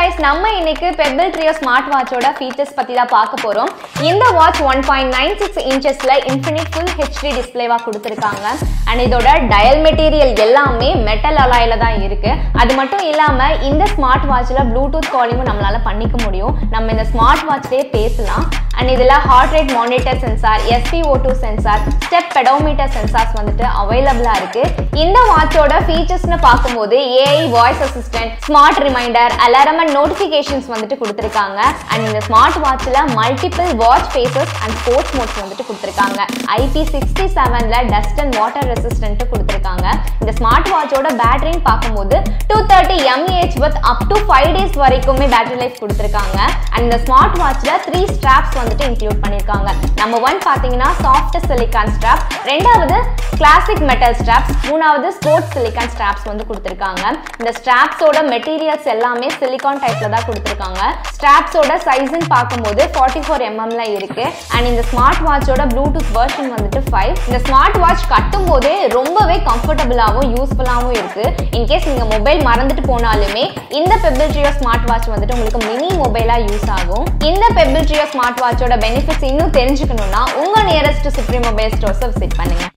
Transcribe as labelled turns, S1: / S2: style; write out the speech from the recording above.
S1: guys நம்ம இன்னைக்கு Pebble Trio smart வாட்சோட ஃபீச்சர்ஸ் பத்தி தான் பார்க்க போறோம் இந்த watch one point nine six இன்ச்சஸ்ல இன்ஃபினிட் ஃபுல் ஹெச்டி டிஸ்பிளேவா கொடுத்துருக்காங்க அண்ட் இதோட டயல் மெட்டீரியல் எல்லாமே மெட்டல் அலாயில தான் இருக்கு அது மட்டும் இல்லாம இந்த ஸ்மார்ட் வாட்ச்ல ப்ளூடூத் காலிங்கும் நம்மளால பண்ணிக்க முடியும் நம்ம இந்த ஸ்மார்ட் வாட்ச்லேயே பேசலாம் அண்ட் இதில் heart rate monitor sensor S P O two sensor step pedometer sensors வந்துட்டு அவைலபிளாக இருக்கு இந்த வாட்சோட ஃபீச்சர்ஸ்னு பார்க்கும்போது AI voice assistant smart reminder alarm and notifications வந்துட்டு கொடுத்துருக்காங்க அண்ட் இந்த ஸ்மார்ட் வாட்சில் multiple watch faces and sports modes வந்துட்டு கொடுத்துருக்காங்க ஐபி சிக்ஸ்டி செவனில் டஸ்ட் அண்ட் வாட்டர் ரெசிஸ்டன்ட்டு கொடுத்துருக்காங்க இந்த ஸ்மார்ட் வாட்சோட பேட்டரின்னு பார்க்கும்போது two thirty m A h with up to five days வரைக்குமே பேட்டரி லைஃப் கொடுத்துருக்காங்க அண்ட் இந்த ஸ்மார்ட் வாட்சில் த்ரீ ஸ்ட்ராப்ஸ் வந்துட்டு இன்க்ளூட் பண்ணியிருக்காங்க நம்பர் ஒன் பார்த்தீங்கன்னா சாஃப்ட் சிலிக்கான் ஸ்ட்ராப் ரெண்டாவது கிளாசிக் மெட்டல் ஸ்ட்ராப்ஸ் மூணாவது ஸ்போர்ட்ஸ் சிலிக்கான் ஸ்ட்ராப்ஸ் வந்து கொடுத்துருக்காங்க இந்த ஸ்ட்ராப்ஸோட மெட்டீரியல்ஸ் எல்லாமே சிலிக்கான் டைப்ல தான் கொடுத்துருக்காங்க ஸ்ட்ராப்ஸோட சைஸ்ன்னு பார்க்கும்போது ஃபார்ட்டி ஃபோர் எம்எம்ல இருக்கு அண்ட் இந்த ஸ்மார்ட் வாட்சோட ப்ளூடூத் வெர்ஷன் வந்துட்டு ஃபைவ் இந்த ஸ்மார்ட் வாட்ச் கட்டும் போதே ரொம்பவே கம்ஃபர்டபுளாகவும் யூஸ்ஃபுல்லாகவும் இருக்கு இன்கேஸ் நீங்க மொபைல் மறந்துட்டு போனாலுமே இந்த பெபிள் ட்ரியோ ஸ்மார்ட் வாட்ச் வந்துட்டு உங்களுக்கு மினி மொபைலா யூஸ் ஆகும் இந்த பெபிள் ட்ரியோ ஸ்மார்ட் வாட்சோட பெனிஃபிட்ஸ் இன்னும் தெரிஞ்சுக்கணும்னா உங்க நியரஸ்ட் சுப்ரீம் மொபைல் ஸ்டோர்ஸை விசிட் பண்ணுங்க